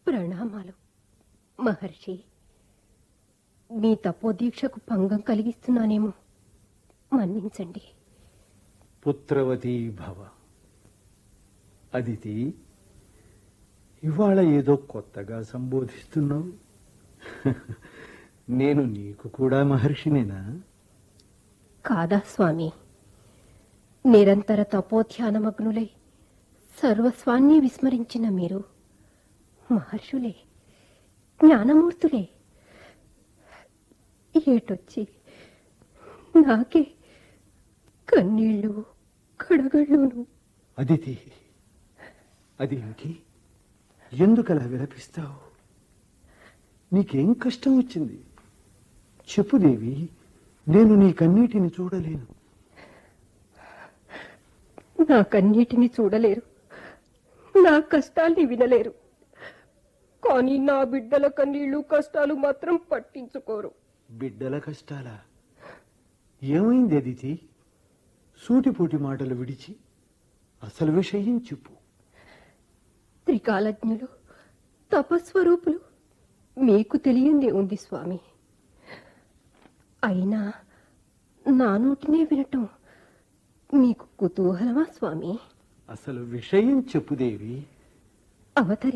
ప్రణామాలు మహర్షి మీ తపోదీక్షకు భంగం కలిగిస్తున్నానేమో మన్నించండి పుత్రవతీ భవ అదితి ఇవాళ ఏదో కొత్తగా సంబోధిస్తున్నావు నేను నీకు కూడా మహర్షినేనా కాదా స్వామి నిరంతర తపోధ్యానమగ్నులై సర్వస్వాన్ని విస్మరించిన మీరు మహర్షులే జ్ఞానమూర్తులే ఏటొచ్చి నాకే కన్నీళ్ళు కడగళ్ళును అదితి అదేమిటి ఎందుకలా విలపిస్తావు నీకేం కష్టం వచ్చింది చెప్పు దేవి నేను నీ కన్నీటిని చూడలేను నా కన్నీటిని చూడలేరు నా కష్టాల్ని వినలేరు కానీ నా బిడ్డల కన్నీళ్లు కష్టాలు మాత్రం పట్టించుకోరు బిడ్డల కష్టాలా ఏమైంది అదితి సూటిపోటి మాటలు విడిచి అసలు విషయం చెప్పు త్రికాలజ్ఞులు తపస్వరూపులు మీకు తెలియందే ఉంది స్వామి అయినా నా నోటినే వినటం మీకు కుతూహలమా స్వామి అసలు విషయం చెప్పు దేవి అవతరి